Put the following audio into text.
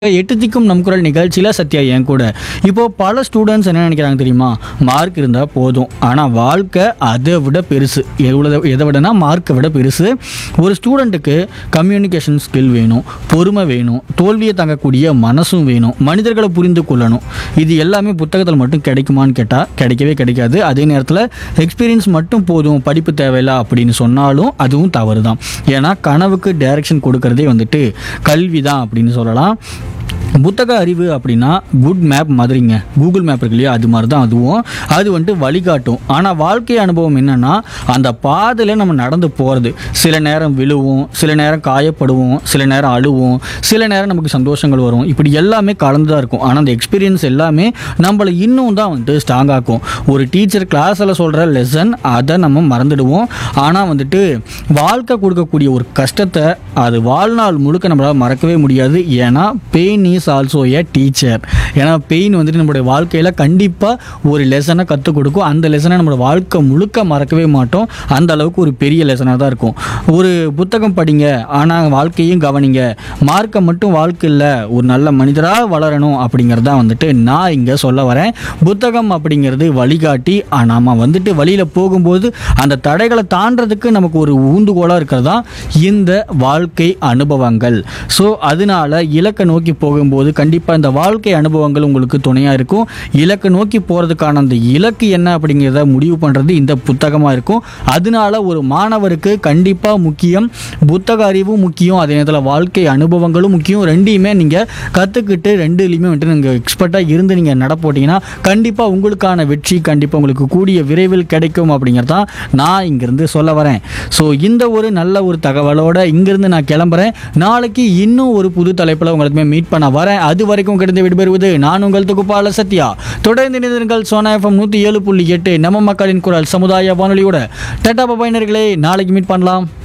எட்டு திக்கும் நம் குரல் நிகழ்ச்சியில் சத்யா என் கூட இப்போ பல ஸ்டூடெண்ட்ஸ் என்ன நினைக்கிறாங்க தெரியுமா மார்க் இருந்தால் போதும் ஆனால் வாழ்க்கை அதை விட பெருசு எவ்வளோ எதை விடனா மார்க்கை விட பெருசு ஒரு ஸ்டூடெண்ட்டுக்கு கம்யூனிகேஷன் ஸ்கில் வேணும் பொறுமை வேணும் தோல்வியை தாங்கக்கூடிய மனசும் வேணும் மனிதர்களை புரிந்து கொள்ளணும் இது எல்லாமே புத்தகத்தில் மட்டும் கிடைக்குமான்னு கேட்டால் கிடைக்கவே கிடைக்காது அதே நேரத்தில் எக்ஸ்பீரியன்ஸ் மட்டும் போதும் படிப்பு தேவையில்ல அப்படின்னு சொன்னாலும் அதுவும் தவறு தான் ஏன்னா கனவுக்கு டைரக்ஷன் கொடுக்கறதே வந்துட்டு கல்வி தான் அப்படின்னு சொல்லலாம் புத்தக அறிவு அப்படின்னா குட் மேப் மாதிரிங்க கூகுள் மேப் இருக்கு இல்லையா அது மாதிரி தான் அதுவும் அது வந்துட்டு வழிகாட்டும் ஆனால் வாழ்க்கை அனுபவம் என்னன்னா அந்த பாதையில் நம்ம நடந்து போகிறது சில நேரம் விழுவோம் சில நேரம் காயப்படுவோம் சில நேரம் அழுவோம் சில நேரம் நமக்கு சந்தோஷங்கள் வரும் இப்படி எல்லாமே கலந்து தான் இருக்கும் ஆனால் அந்த எக்ஸ்பீரியன்ஸ் எல்லாமே நம்மளை இன்னும் தான் வந்துட்டு ஸ்ட்ராங் ஆக்கும் ஒரு டீச்சர் கிளாஸில் சொல்கிற லெசன் அதை நம்ம மறந்துடுவோம் ஆனால் வந்துட்டு வாழ்க்கை கொடுக்கக்கூடிய ஒரு கஷ்டத்தை அது வாழ்நாள் முழுக்க நம்மளால் மறக்கவே முடியாது ஏன்னா pain is also a teacher ஏன்னா பெயின் வந்துட்டு நம்மளுடைய வாழ்க்கையில் கண்டிப்பாக ஒரு லெசனை கற்றுக் கொடுக்கும் அந்த லெசனை நம்மளோட வாழ்க்கை முழுக்க மறக்கவே மாட்டோம் அந்த அளவுக்கு ஒரு பெரிய லெசனாக தான் இருக்கும் ஒரு புத்தகம் படிங்க ஆனால் வாழ்க்கையும் கவனிங்க மார்க்கை மட்டும் வாழ்க்கை இல்லை ஒரு நல்ல மனிதராக வளரணும் அப்படிங்கிறது தான் வந்துட்டு நான் இங்கே சொல்ல வரேன் புத்தகம் அப்படிங்கிறது வழிகாட்டி நாம் வந்துட்டு வழியில் போகும்போது அந்த தடைகளை தாண்டறதுக்கு நமக்கு ஒரு ஊந்துகோலாக இருக்கிறது தான் இந்த வாழ்க்கை அனுபவங்கள் ஸோ அதனால இலக்கை நோக்கி போகும்போது கண்டிப்பாக இந்த வாழ்க்கை அனுபவங்கள் உங்களுக்கு துணையாக இருக்கும் இலக்கை நோக்கி போகிறதுக்கான அந்த இலக்கு என்ன அப்படிங்கிறத முடிவு பண்ணுறது இந்த புத்தகமாக இருக்கும் அதனால ஒரு மாணவருக்கு கண்டிப்பாக முக்கியம் புத்தக அறிவும் முக்கியம் அதே நேரத்தில் வாழ்க்கை அனுபவங்களும் முக்கியம் ரெண்டையுமே நீங்கள் கற்றுக்கிட்டு ரெண்டுலையுமே வந்துட்டு நீங்கள் எக்ஸ்பர்ட்டாக இருந்து நீங்கள் நட போட்டிங்கன்னா கண்டிப்பாக உங்களுக்கான வெற்றி கண்டிப்பாக உங்களுக்கு கூடிய விரைவில் கிடைக்கும் அப்படிங்கிறது தான் நான் இங்கேருந்து சொல்ல வரேன் ஸோ இந்த ஒரு நல்ல ஒரு தகவலோட இங்கேருந்து நான் கிளம்புறேன் நாளைக்கு இன்னும் ஒரு புது தலைப்பில் உங்களுக்கு மீட் பண்ண வரேன் அது வரைக்கும் கிடந்து விடுபெறுவது நான் உங்கள் தொகுப்பாளர் சத்யா தொடர்ந்து இணைந்திருங்கள் சோனா எஃப்எம் நூற்றி ஏழு புள்ளி எட்டு நம்ம மக்களின் குரல் சமுதாய வானொலியோட டட்டா பபாயினர்களே நாளைக்கு மீட் பண்ணலாம்